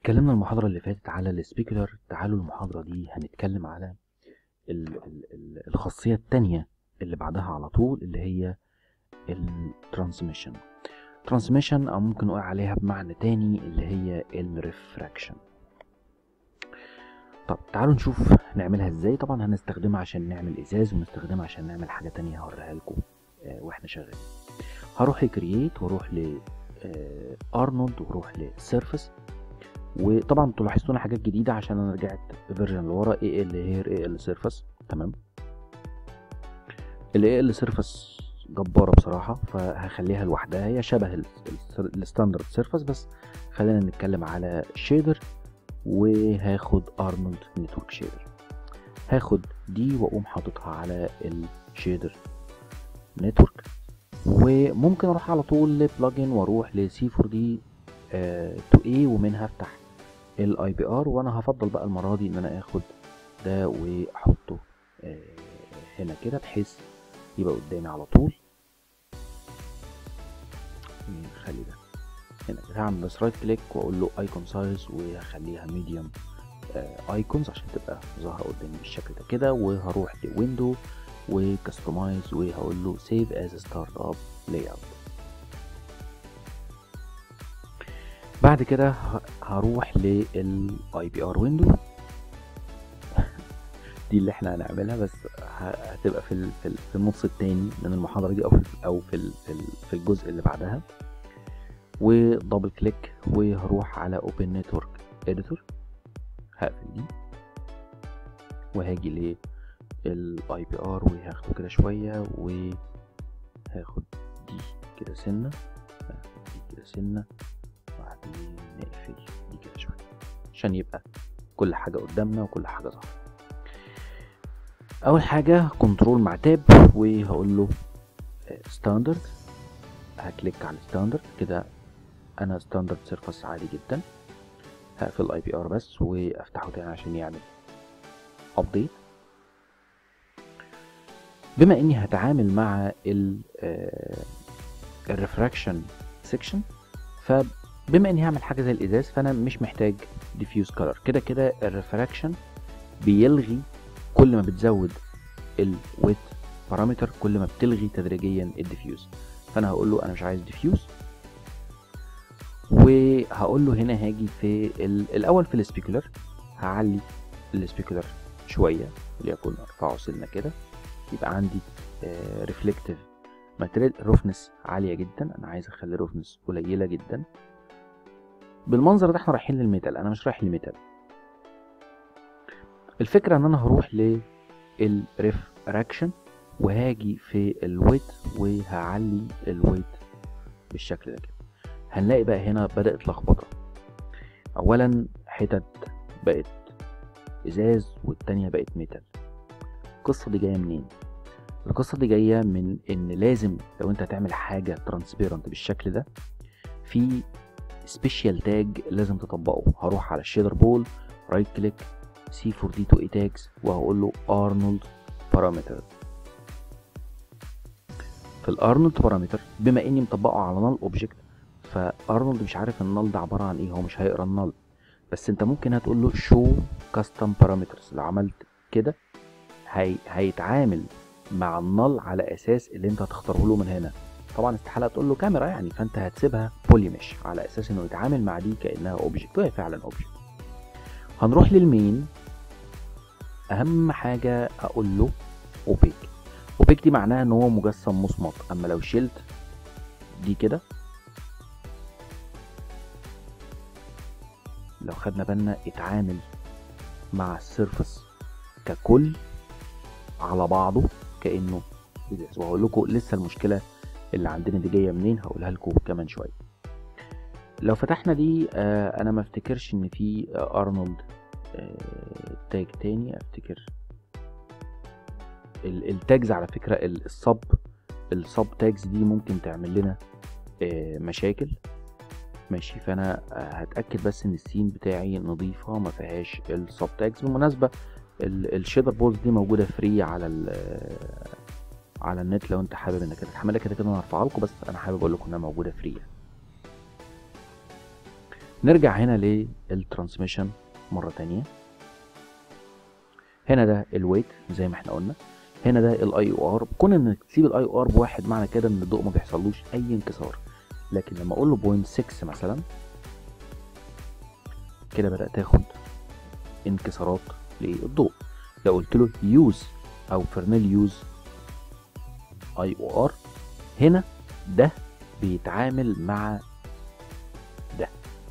اتكلمنا المحاضرة اللي فاتت على السبيكولر تعالوا المحاضرة دي هنتكلم على ال ال ال الخاصية التانية اللي بعدها على طول اللي هي الترانسميشن ترانسميشن او ممكن نقول عليها بمعنى تاني اللي هي الريفراكشن طب تعالوا نشوف نعملها ازاي طبعا هنستخدمها عشان نعمل ازاز ونستخدمها عشان نعمل حاجة تانية هوريها لكم آه، واحنا شغالين هروح لكرييت واروح ل ارنولد واروح لسيرفس وطبعا انتوا لاحظتوا حاجات جديده عشان انا رجعت فيرجن لورا اي ال هير اي ال سيرفس تمام الاي ال سيرفس جباره بصراحه فهخليها لوحدها هي شبه الستاندرد سيرفس بس خلينا نتكلم على شيدر وهاخد ارنولد نتورك شيدر هاخد دي واقوم حاططها على الشيدر نتورك وممكن اروح على طول لبلجن واروح لسي 4 دي تو اي ومنها افتح الاي بي ار وانا هفضل بقى المره دي ان انا اخد ده واحطه آه، هنا كده بحيث يبقى قدامي على طول خلي ده هنا كده هعمل بس رايت كليك واقول له ايكون سايز وهخليها ميديوم ايكونز عشان تبقى ظاهره قدامي بالشكل ده كده وهروح لويندو وكستمايز وهقول له سيف از ستارت اب لاي اوت بعد كده ه- هروح للاي بي ار ويندو دي اللي احنا هنعملها بس ه- هتبقى في ال- في ال- في النص التاني من المحاضره دي او في او في ال- في ال- في الجزء اللي بعدها ودبل كليك وهروح على اوبن نتورك اديتور هقفل دي وهاجي للاي بي ار وهاخده كده شويه وهاخد دي كده سنه هاخد دي كده سنه وبعدين نقفل دي كده شويه عشان يبقى كل حاجه قدامنا وكل حاجه ظاهره اول حاجه كنترول مع تاب وهقول له ستاندرد هكليك على ستاندرد كده انا ستاندرد سيرفس عادي جدا هقفل اي بي ار بس وافتحه تاني عشان يعمل ابديت بما اني هتعامل مع ال الريفراكشن سيكشن فبما اني هعمل حاجه زي الازاز فانا مش محتاج ديفيوز كلر كده كده الريفراكشن بيلغي كل ما بتزود الويت بارامتر كل ما بتلغي تدريجيا الديفيوز فانا هقول له انا مش عايز ديفيوز وهقول له هنا هاجي في ال- الاول في السبيكولر هعلي السبيكولر شويه وليكن ارفعه سنه كده يبقى عندي ريفلكتيف ماتيريال روفنس عاليه جدا انا عايز اخلي روفنس قليله جدا بالمنظر ده احنا رايحين للميتال انا مش رايح للميتال الفكره ان انا هروح للريفراكشن وهاجي في الويت وهعلي الويت بالشكل ده كده هنلاقي بقى هنا بدأت لخبطة أولا حتت بقت إزاز والتانية بقت ميتال القصة دي جاية منين؟ القصة دي جاية من إن لازم لو أنت هتعمل حاجة ترانسبيرنت بالشكل ده في سبيشال تاج لازم تطبقه هروح على الشيدر بول رايت كليك سي 4 دي 2 اي تاجز وهقول له ارنولد بارامتر في الارنولد بارامتر بما اني مطبقه على نال اوبجكت فارنولد مش عارف النال ده عباره عن ايه هو مش هيقرا النال بس انت ممكن هتقول له شو كاستم بارامترز لو عملت كده هي... هيتعامل مع النال على اساس اللي انت هتختاره له من هنا طبعا استحاله تقول له كاميرا يعني فانت هتسيبها بولي مش على اساس انه يتعامل مع دي كانها اوبجكت وهي فعلا اوبجكت هنروح للمين اهم حاجه اقول له اوبيك اوبيك دي معناها ان هو مجسم مصمت اما لو شلت دي كده لو خدنا بالنا اتعامل مع السيرفس ككل على بعضه كانه ازاز وهقول لكم لسه المشكله اللي عندنا دي جايه منين هقولها لكم كمان شويه لو فتحنا دي آه انا ما افتكرش ان في آه ارنولد آه تاج تاني افتكر ال- التاجز على فكره ال- الصب الصب تاجز دي ممكن تعمل لنا آه مشاكل ماشي فانا آه، هتاكد بس ان السين بتاعي نظيفه ما فيهاش السب تاجز بالمناسبه ال- الشيدر بولز دي موجوده فري على ال على النت لو انت حابب انك تحملها كده كده انا هرفعها لكم بس انا حابب اقول لكم انها موجوده فري نرجع هنا للترانسميشن مره تانية هنا ده الويت زي ما احنا قلنا هنا ده الاي او ار كون انك تسيب الاي او ار بواحد معنى كده ان الضوء ما بيحصلوش اي انكسار لكن لما اقول له بوينت 6 مثلا كده بدات اخد انكسارات للضوء لو قلت له يوز او فرنيل يوز اي او ار هنا ده بيتعامل مع ده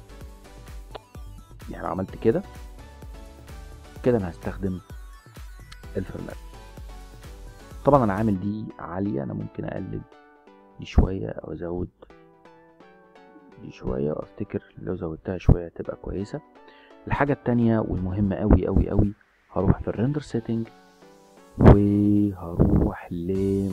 يعني عملت كده كده انا هستخدم الفرنيل طبعا انا عامل دي عاليه انا ممكن اقلل دي شويه او ازود دي شويه وافتكر لو زودتها شويه تبقى كويسه الحاجه التانية والمهمه قوي قوي قوي هروح في الريندر سيتنج وهروح ل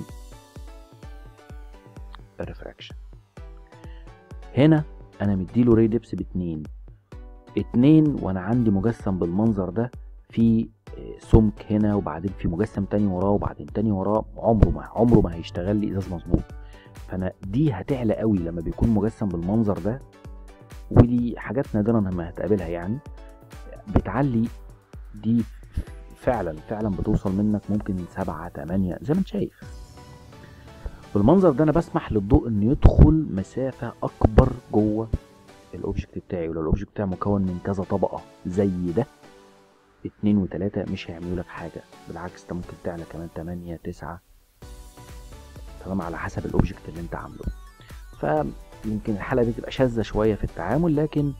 الريفراكشن هنا انا مديله ري ديبس باتنين اتنين وانا عندي مجسم بالمنظر ده في سمك هنا وبعدين في مجسم تاني وراه وبعدين تاني وراه عمره ما عمره ما هيشتغل لي ازاز مظبوط فانا دي هتعلى قوي لما بيكون مجسم بالمنظر ده ودي حاجات نادرا لما هتقابلها يعني بتعلي دي فعلا فعلا بتوصل منك ممكن سبعة تمانية زي ما انت شايف بالمنظر ده انا بسمح للضوء انه يدخل مسافة اكبر جوه الاوبجكت بتاعي ولو الاوبجكت بتاعي مكون من كذا طبقة زي ده اتنين وتلاتة مش هيعملوا لك حاجة بالعكس انت ممكن تعلى كمان تمانية تسعة تمام على حسب الاوبجكت اللي انت عامله فيمكن الحالة دي تبقى شاذة شوية في التعامل لكن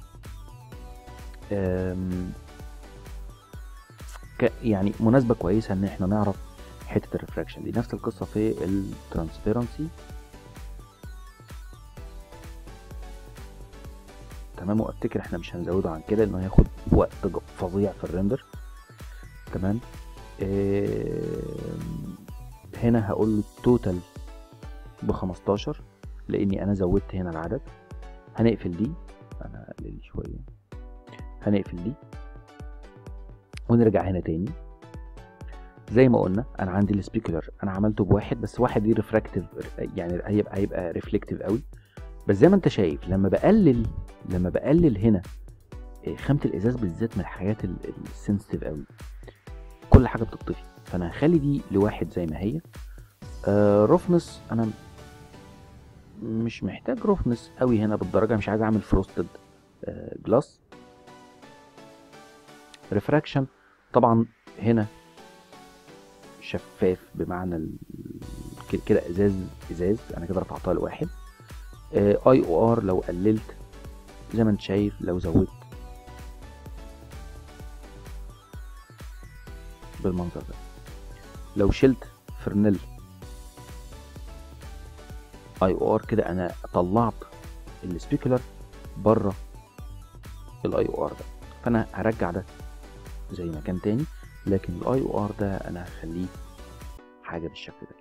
يعني مناسبة كويسة ان احنا نعرف حتة الريفراكشن دي نفس القصة في الترانسبيرنسي تمام وافتكر احنا مش هنزوده عن كده لانه هياخد وقت فظيع في الريندر تمام اه هنا هقول له التوتال ب 15 لاني انا زودت هنا العدد هنقفل دي انا هقلل شويه هنقفل دي ونرجع هنا تاني زي ما قلنا انا عندي السبيكولر انا عملته بواحد بس واحد دي ريفراكتيف يعني هيبقى هيبقى ريفلكتيف قوي بس زي ما انت شايف لما بقلل لما بقلل هنا خامة الازاز بالذات من الحاجات السنسيتيف قوي كل حاجة بتطفي فانا هخلي دي لواحد زي ما هي آه رفنس انا مش محتاج رفنس قوي هنا بالدرجة مش عايز اعمل فروستد آه جلاس ريفراكشن طبعا هنا شفاف بمعنى كده ازاز ازاز انا كده رفعتها لواحد اي او ار لو قللت زي ما انت شايف لو زودت بالمنظر ده لو شلت فرنل اي او ار كده انا طلعت السبيكولر بره الاي او ار ده فانا هرجع ده زي ما كان تاني لكن الاي او ار ده انا هخليه حاجه بالشكل ده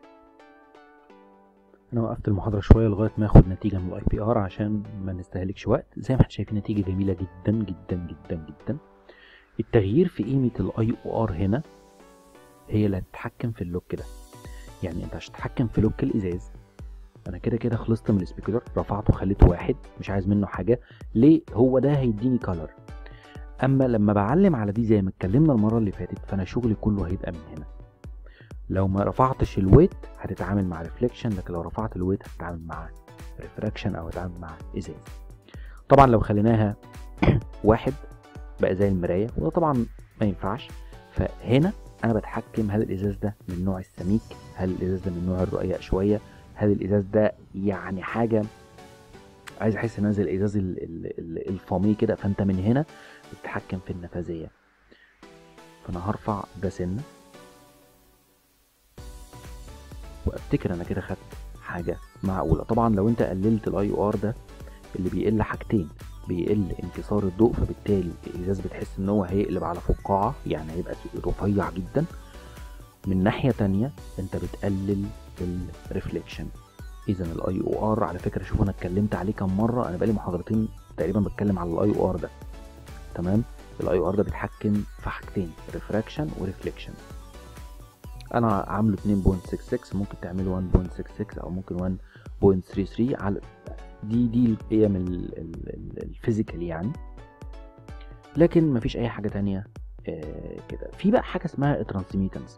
انا وقفت المحاضره شويه لغايه ما اخد نتيجه من الاي بي ار عشان ما نستهلكش وقت زي ما احنا شايفين نتيجه جميله جدا جدا جدا جدا التغيير في قيمه الاي او ار هنا هي اللي هتتحكم في اللوك ده يعني انت عشان تتحكم في لوك الازاز انا كده كده خلصت من السبيكولر رفعته خليته واحد مش عايز منه حاجه ليه هو ده هيديني كلر اما لما بعلم على دي زي ما اتكلمنا المره اللي فاتت فانا شغلي كله هيبقى من هنا لو ما رفعتش الويت هتتعامل مع ريفليكشن لكن لو رفعت الويت هتتعامل مع ريفراكشن او هتتعامل مع ازاز طبعا لو خليناها واحد بقى زي المرايه وده طبعا ما ينفعش فهنا انا بتحكم هل الازاز ده من نوع السميك هل الازاز ده من نوع الرقيق شويه هل الازاز ده يعني حاجه عايز احس ان انزل الازاز الفامي كده فانت من هنا بتتحكم في النفاذيه فانا هرفع ده سنه وافتكر انا كده خدت حاجه معقوله طبعا لو انت قللت الاي او ار ده اللي بيقل حاجتين بيقل انكسار الضوء فبالتالي الازاز بتحس ان هو هيقلب على فقاعه يعني هيبقى رفيع جدا من ناحيه تانية انت بتقلل الريفليكشن اذا الاي او ار على فكره شوف انا اتكلمت عليه كام مره انا بقالي محاضرتين تقريبا بتكلم على الاي او ار ده تمام الاي او ار ده بيتحكم في حاجتين ريفراكشن وريفليكشن انا عامله 2.66 ممكن تعمله 1.66 او ممكن 1.33 على دي دي القيم الفيزيكال يعني لكن مفيش اي حاجه تانية آه، كده في بقى حاجه اسمها ترانسميتنس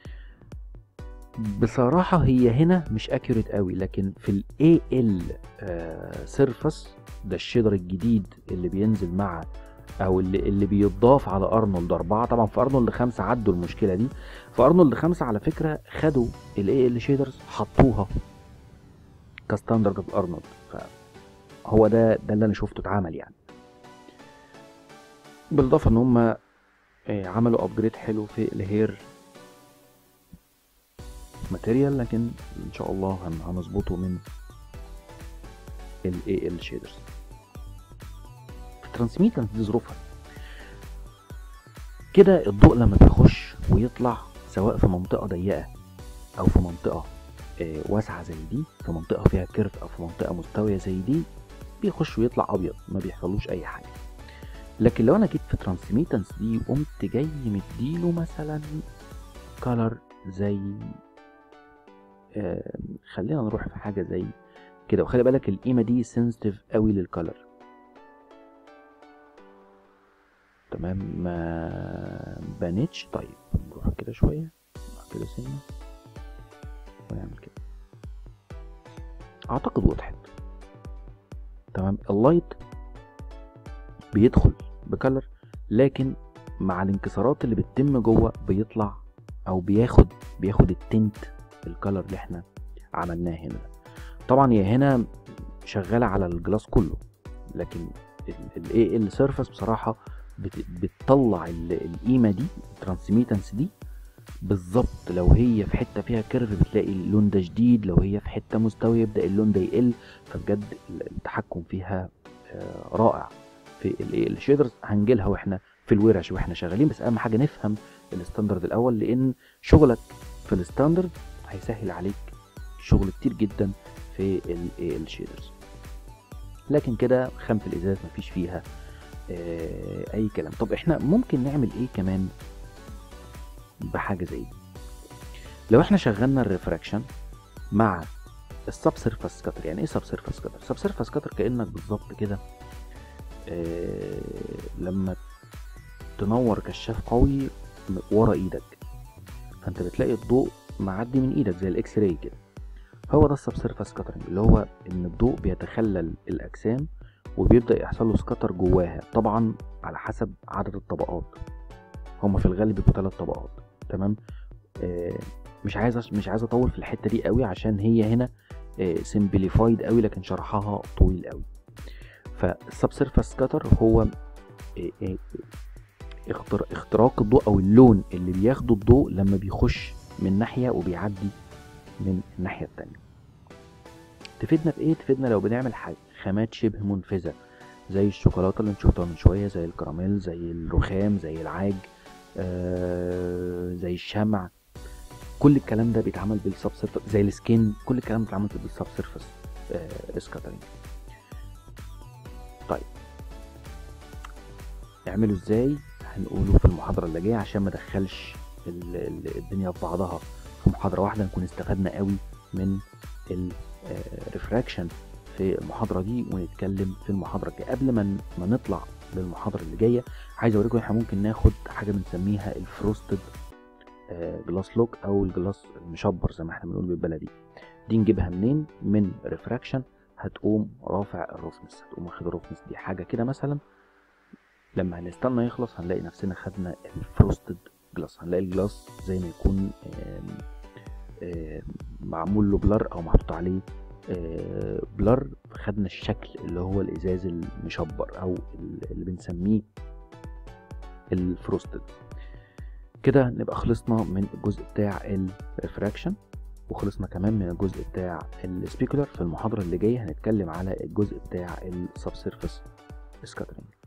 بصراحه هي هنا مش اكيوريت قوي لكن في الاي ال سيرفس ده الشيدر الجديد اللي بينزل مع او اللي, اللي بيضاف على ارنولد 4 طبعا في ارنولد 5 عدوا المشكله دي في ارنولد 5 على فكره خدوا الاي ال شيدرز حطوها كستاندرد في ارنولد فهو ده ده اللي انا شفته اتعمل يعني بالاضافه ان هم عملوا ابجريد حلو في الهير ماتيريال لكن ان شاء الله هن- هنظبطه من الاي ال شيدرز الترانسميتنس دي ظروفها كده الضوء لما بيخش ويطلع سواء في منطقه ضيقه او في منطقه آه، واسعه زي دي في منطقه فيها كيرف او في منطقه مستويه زي دي بيخش ويطلع ابيض ما بيحصلوش اي حاجه لكن لو انا جيت في ترانسميتنس دي قمت جاي مديله مثلا كولر زي آه خلينا نروح في حاجه زي كده وخلي بالك القيمه دي سنسيتيف قوي للكولر تمام ما بانتش طيب نروح كده شويه نروح كده سنه ونعمل كده اعتقد وضحت تمام اللايت بيدخل بكلر لكن مع الانكسارات اللي بتتم جوه بيطلع او بياخد بياخد التنت الكلر اللي احنا عملناه هنا طبعا هي هنا شغاله على الجلاس كله لكن الاي ال سيرفس بصراحه بت- بتطلع ال- القيمه دي الترانسميتنس دي بالظبط لو هي في حته فيها كيرف بتلاقي اللون ده شديد لو هي في حته مستويه يبدا اللون ده يقل فبجد التحكم فيها آه، رائع في ال- الشيدرز هنجيلها واحنا في الورش واحنا شغالين بس اهم حاجه نفهم الستاندرد الاول لان شغلك في الستاندرد هيسهل عليك شغل كتير جدا في الشيدرز لكن كده خامة الازاز مفيش فيها آه، اي كلام طب احنا ممكن نعمل ايه كمان بحاجه زي دي لو احنا شغلنا الريفراكشن مع السب سيرفاس كاتر يعني ايه سب سيرفاس كاتر سب سيرفاس كاتر كانك بالظبط كده آه، لما تنور كشاف قوي ورا ايدك فانت بتلاقي الضوء معدي من ايدك زي الاكس راي كده هو ده السب سيرفاس كاترنج اللي هو ان الضوء بيتخلل الاجسام وبيبدا يحصل له سكاتر جواها طبعا على حسب عدد الطبقات هما في الغالب بيبقوا ثلاث طبقات تمام آه مش عايز أش- مش عايز اطول في الحته دي قوي عشان هي هنا سمبليفايد قوي لكن شرحها طويل قوي فالسب سيرفاس كاتر هو آه، آه، اختر- اختراق الضوء او اللون اللي بياخده الضوء لما بيخش من ناحيه وبيعدي من الناحيه التانية تفيدنا في ايه تفيدنا لو بنعمل حاجه خامات شبه منفذه زي الشوكولاته اللي انت شفتها من شويه زي الكراميل زي الرخام زي العاج آه زي الشمع كل الكلام ده بيتعمل بالسب سيرفس زي السكين كل الكلام ده بيتعمل بالسب سيرفس آه سكاترينج طيب نعمله ازاي هنقوله في المحاضره اللي جايه عشان ما ادخلش ال- ال- الدنيا في بعضها في محاضره واحده نكون استفدنا قوي من الريفراكشن في المحاضره دي ونتكلم في المحاضره الجايه قبل ما ن- ما نطلع للمحاضره اللي جايه عايز اوريكم احنا ممكن ناخد حاجه بنسميها الفروستد جلاس لوك او الجلاس المشبر زي ما احنا بنقول بالبلدي دي نجيبها منين من ريفراكشن هتقوم رافع الروفنس هتقوم واخد الروفنس دي حاجه كده مثلا لما هنستنى يخلص هنلاقي نفسنا خدنا الفروستد جلاس هنلاقي الجلاس زي ما يكون آم، آم، معمول له بلر او محطوط عليه آه، بلر خدنا الشكل اللي هو الازاز المشبر او اللي بنسميه الفروستد كده نبقى خلصنا من الجزء بتاع الريفراكشن وخلصنا كمان من الجزء بتاع السبيكولر في المحاضرة اللي جاية هنتكلم على الجزء بتاع السبسيرفس سكاترينج